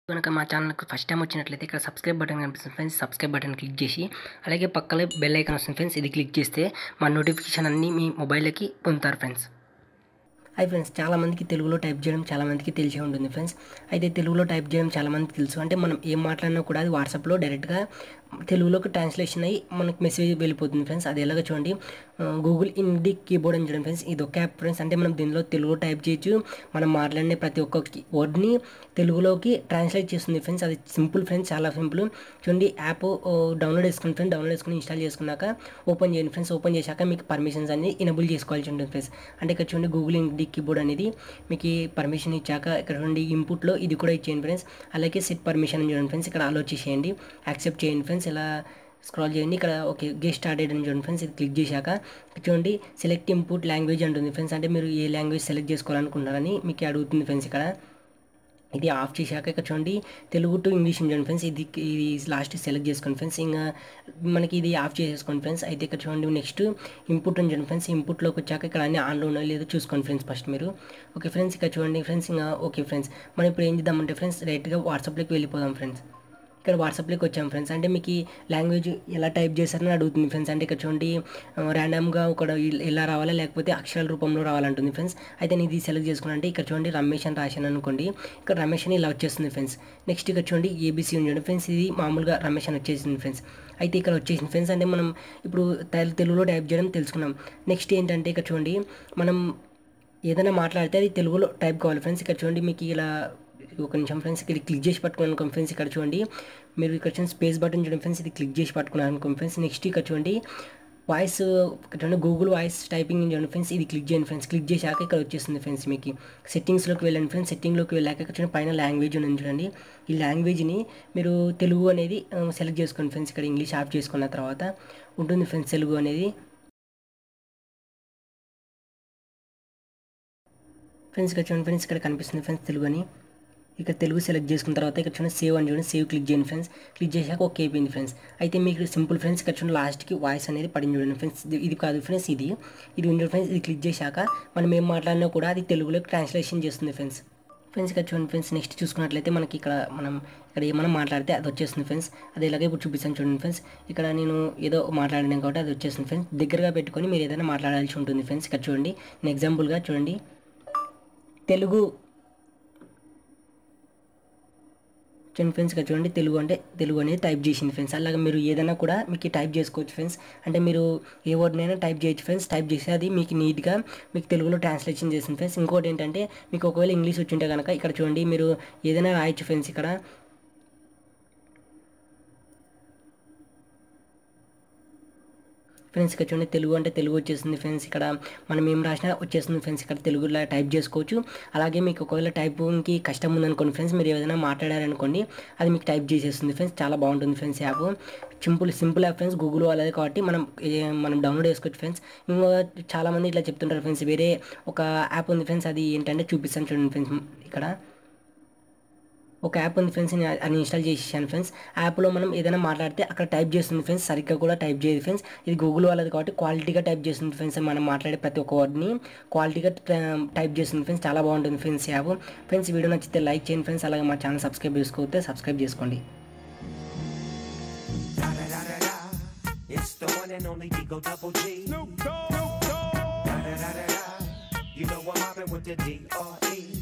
కనుక మా ఛానల్కి ఫస్ట్ టైం వచ్చినట్లయితే ఇక్కడ సబ్స్క్రైబ్ బటన్ కనిపిస్తుంది ఫ్రెండ్స్ సబ్స్క్రైబ్ బటన్ క్లిక్ చేసి అలాగే పక్కనే బెల్ ఐకాన్ వస్తుంది ఫ్రెండ్స్ ఇది క్లిక్ చేస్తే మా నోటిఫికేషన్ అన్నీ మీ మొబైల్కి పొందుతారు ఫ్రెండ్స్ హై ఫ్రెండ్స్ చాలా మందికి తెలుగులో టైప్ చేయడం చాలా మందికి తెలిసే ఉంటుంది ఫ్రెండ్స్ అయితే తెలుగులో టైప్ చేయడం చాలా మందికి తెలుసు అంటే మనం ఏం మాట్లాడినా కూడా అది వాట్సాప్లో డైరెక్ట్గా తెలుగులోకి ట్రాన్స్లేషన్ అయ్యి మనకి మెసేజ్ వెళ్ళిపోతుంది ఫ్రెండ్స్ అది ఎలాగో చూడండి గూగుల్ ఇండి కీబోర్డ్ అని చూడండి ఫ్రెండ్స్ ఇది ఒక యాప్ ఫ్రెండ్స్ అంటే మనం దీనిలో తెలుగులో టైప్ చేయొచ్చు మనం మాట్లాడిన ప్రతి ఒక్క వర్డ్ని తెలుగులోకి ట్రాన్స్లేట్ చేస్తుంది ఫ్రెండ్స్ అది సింపుల్ ఫ్రెండ్స్ చాలా సింపుల్ చూడండి యాప్ డౌన్లోడ్ చేసుకుని ఫ్రెండ్స్ డౌన్లోడ్ చేసుకుని ఇన్స్టాల్ చేసుకున్నాక ఓపెన్ చేయండి ఫ్రెండ్స్ ఓపెన్ చేశాక మీకు పర్మిషన్స్ అన్ని ఇనబుల్ చేసుకోవాల్సి ఉంటుంది ఫ్రెండ్స్ అంటే ఇక్కడ చూడండి గూగుల్ ఇండి కీబోర్డ్ అనేది మీకు పర్మిషన్ ఇచ్చాక ఇక్కడ చూడండి ఇన్పుట్లో ఇది కూడా ఇచ్చేయండి ఫ్రెండ్స్ అలాగే సెట్ పర్మిషన్ అని చూడండి ఫ్రెండ్స్ ఇక్కడ అలో చేసేయండి యాక్సెప్ట్ చేయండి ఫ్రెండ్స్ ఇలా స్క్రాల్ చేయండి ఇక్కడ ఓకే గెస్ట్ స్టార్టెడ్ అని చూడండి ఫ్రెండ్స్ ఇది క్లిక్ చేశాక చూడండి సెలెక్ట్ ఇంపుట్ లాంగ్వేజ్ అంటుంది ఫ్రెండ్స్ అంటే మీరు ఏ లాంగ్వేజ్ సెలెక్ట్ చేసుకోవాలనుకుంటారని మీకు అడుగుతుంది ఫ్రెండ్స్ ఇక్కడ ఇది ఆఫ్ చేశాక ఇక్కడ చూడండి తెలుగు టు ఇంగ్లీష్ చూడండి ఫ్రెండ్స్ ఇది ఇది లాస్ట్ సెలెక్ట్ చేసుకోండి ఫ్రెండ్స్ ఇంకా మనకి ఇది ఆఫ్ చేసేసుకోండి ఫ్రెండ్స్ అయితే ఇక్కడ చూడండి నెక్స్ట్ ఇంపుట్ అని చూడండి ఫ్రెండ్స్ ఇంపుట్లోకి వచ్చాక ఇక్కడ అన్ని ఆన్లో ఉన్నాయో లేదో చూసుకోండి ఫ్రెండ్స్ ఫస్ట్ మీరు ఓకే ఫ్రెండ్స్ ఇక్కడ చూడండి ఫ్రెండ్స్ ఇంకా ఓకే ఫ్రెండ్స్ మనం ఇప్పుడు ఏం చేద్దామంటే ఫ్రెండ్స్ డైరెక్ట్గా వాట్సాప్లోకి వెళ్ళిపోదాం ఫ్రెండ్స్ ఇక్కడ వాట్సాప్లోకి వచ్చాం ఫ్రెండ్స్ అంటే మీకు ఈ లాంగ్వేజ్ ఎలా టైప్ చేస్తారని అడుగుతుంది ఫ్రెండ్స్ అంటే ఇక్కడ చూడండి ర్యాండమ్గా ఒక ఇలా రావాలా లేకపోతే అక్షరాల రూపంలో రావాలంటుంది ఫ్రెండ్స్ అయితే నేను ఇది సెలెక్ట్ చేసుకున్నా అంటే ఇక్కడ చూడండి రమేష్ అని రాశాను అనుకోండి ఇక్కడ రమేష్ అని ఇలా వచ్చేస్తుంది ఫ్రెండ్స్ నెక్స్ట్ ఇక్కడ చూడండి ఏబీసీ ఉంది ఫ్రెండ్స్ ఇది మామూలుగా రమేష్ అని వచ్చేసింది ఫ్రెండ్స్ అయితే ఇక్కడ వచ్చేసింది ఫ్రెండ్స్ అంటే మనం ఇప్పుడు తెలుగులో టైప్ చేయడం తెలుసుకున్నాం నెక్స్ట్ ఏంటంటే ఇక్కడ చూడండి మనం ఏదైనా మాట్లాడితే అది తెలుగులో టైప్ కావాలి ఫ్రెండ్స్ ఇక్కడ చూడండి మీకు ఇలా ఒక నిమిషం ఫ్రెండ్స్ ఇక్కడ క్లిక్ చేసి పట్టుకున్నాను అనుకోండి ఫ్రెండ్స్ ఇక్కడ చూడండి మీరు ఇక్కడ చూడండి స్పేస్ బటన్ చూడండి ఫ్రెండ్స్ ఇది క్లిక్ చేసి పట్టుకున్నాను అనుకోండి ఫ్రెండ్స్ నెక్స్ట్ ఇక్కడ చూడండి వాయిస్ ఇక్కడ చూడండి గూగుల్ వాయిస్ టైపింగ్ చూడండి ఫ్రెండ్స్ ఇది క్లిక్ చేయండి ఫ్రెండ్స్ క్లిక్ చేశాక ఇక్కడ వచ్చేస్తుంది ఫ్రెండ్స్ మీకు సెట్టింగ్స్లోకి వెళ్ళండి ఫ్రెండ్స్ సెట్టింగ్లోకి వెళ్ళాక ఇక్కడ చూడండి పైన లాంగ్వేజ్ ఉంది చూడండి ఈ లాంగ్వేజ్ని మీరు తెలుగు అనేది సెలెక్ట్ చేసుకోండి ఫ్రెండ్స్ ఇక్కడ ఇంగ్లీష్ ఆఫ్ చేసుకున్న తర్వాత ఉంటుంది ఫ్రెండ్స్ తెలుగు అనేది ఫ్రెండ్స్ ఇక్కడ చూడండి ఫ్రెండ్స్ ఇక్కడ కనిపిస్తుంది ఫ్రెండ్స్ తెలుగు అని ఇక్కడ తెలుగు సెలెక్ట్ చేసుకున్న తర్వాత ఇక్కడ చూడండి సేవ్ అని చూడండి సేవ్ క్లిక్ చేయండి ఫ్రెండ్స్ క్లిక్ చేశాక ఓకే అయిపోయింది ఫ్రెండ్స్ అయితే మీకు సింపుల్ ఫ్రెండ్స్ ఇక్కడ చూడండి లాస్ట్కి వాయిస్ అనేది పడింది చూడండి ఫ్రెండ్స్ ఇది కాదు ఫ్రెండ్స్ ఇది ఇది ఉంది ఫ్రెండ్స్ ఇది క్లిక్ చేశాక మనం ఏం మాట్లాడినా కూడా అది తెలుగులోకి ట్రాన్స్లేషన్ చేస్తుంది ఫ్రెండ్స్ ఫ్రెండ్స్ ఇక్కడ చూడండి ఫ్రెండ్స్ నెక్స్ట్ చూసుకున్నట్లయితే మనకి ఇక్కడ మనం ఇక్కడ ఏమైనా మాట్లాడితే అది వచ్చేస్తుంది ఫ్రెండ్స్ అది ఇలాగే ఇప్పుడు చూపిస్తాను చూడండి ఫ్రెండ్స్ ఇక్కడ నేను ఏదో మాట్లాడినాను కాబట్టి అది వచ్చేస్తుంది ఫ్రెండ్స్ దగ్గరగా పెట్టుకొని మీరు ఏదైనా మాట్లాడాల్సి ఉంటుంది ఫ్రెండ్స్ ఇక్కడ చూడండి నేను ఎగ్జాంపుల్గా చూడండి తెలుగు చూడండి ఫ్రెండ్స్ ఇక్కడ చూడండి తెలుగు అంటే తెలుగు అనేది టైప్ చేసింది ఫ్రెండ్స్ అలాగే మీరు ఏదైనా కూడా మీకు టైప్ చేసుకోవచ్చు ఫ్రెండ్స్ అంటే మీరు ఏ వర్డ్నైనా టైప్ చేయొచ్చు ఫ్రెండ్స్ టైప్ చేసి అది మీకు నీట్గా మీకు తెలుగులో ట్రాన్స్లేషన్ చేసింది ఫ్రెండ్స్ ఇంకోటి ఏంటంటే మీకు ఒకవేళ ఇంగ్లీష్ వచ్చి ఉంటే కనుక ఇక్కడ చూడండి మీరు ఏదైనా రాయొచ్చు ఫ్రెండ్స్ ఇక్కడ ఫ్రెండ్స్ ఇక్కడ చూడండి తెలుగు అంటే తెలుగు వచ్చేస్తుంది ఫ్రెండ్స్ ఇక్కడ మనం ఏం రాసినా వచ్చేస్తుంది ఫ్రెండ్స్ ఇక్కడ తెలుగులో టైప్ చేసుకోవచ్చు అలాగే మీకు ఒకవేళ టైపింగ్కి కష్టం ఉందనుకోండి ఫ్రెండ్స్ మీరు ఏదైనా మాట్లాడారనుకోండి అది మీకు టైప్ చేసేస్తుంది ఫ్రెండ్స్ చాలా బాగుంటుంది friends app simple simple app friends Google వాళ్ళది కాబట్టి మనం మనం డౌన్లోడ్ చేసుకోవచ్చు ఫ్రెండ్స్ ఇంకా చాలామంది ఇట్లా చెప్తుంటారు ఫ్రెండ్స్ వేరే ఒక యాప్ ఉంది ఫ్రెండ్స్ అది ఏంటంటే చూపిస్తాను చూడండి ఫ్రెండ్స్ ఇక్కడ ఒక యాప్ ఉంది ఫ్రెండ్స్ అని ఇన్స్టాల్ చేసేసాను ఫ్రెండ్స్ యాప్లో మనం ఏదైనా మాట్లాడితే అక్కడ టైప్ చేస్తుంది ఫ్రెండ్స్ సరిగ్గా కూడా టైప్ చేయదు ఫ్రెండ్స్ ఇది గూగుల్ వాళ్ళది కాబట్టి క్వాలిటీగా టైప్ చేస్తుంది ఫ్రెండ్స్ మనం మాట్లాడే ప్రతి ఒక్క వర్డ్ని క్వాలిటీగా టైప్ చేస్తుంది ఫ్రెండ్స్ చాలా బాగుంటుంది ఫ్రెండ్స్ యాప్ ఫ్రెండ్స్ వీడియో నచ్చితే లైక్ చేయండి ఫ్రెండ్స్ అలాగే మా ఛానల్ సబ్స్క్రైబ్ చేసుకోతే సబ్స్క్రైబ్ చేసుకోండి It's the one and only Digo Double G. Da da da da da. You know I'm mobbing with the D R E.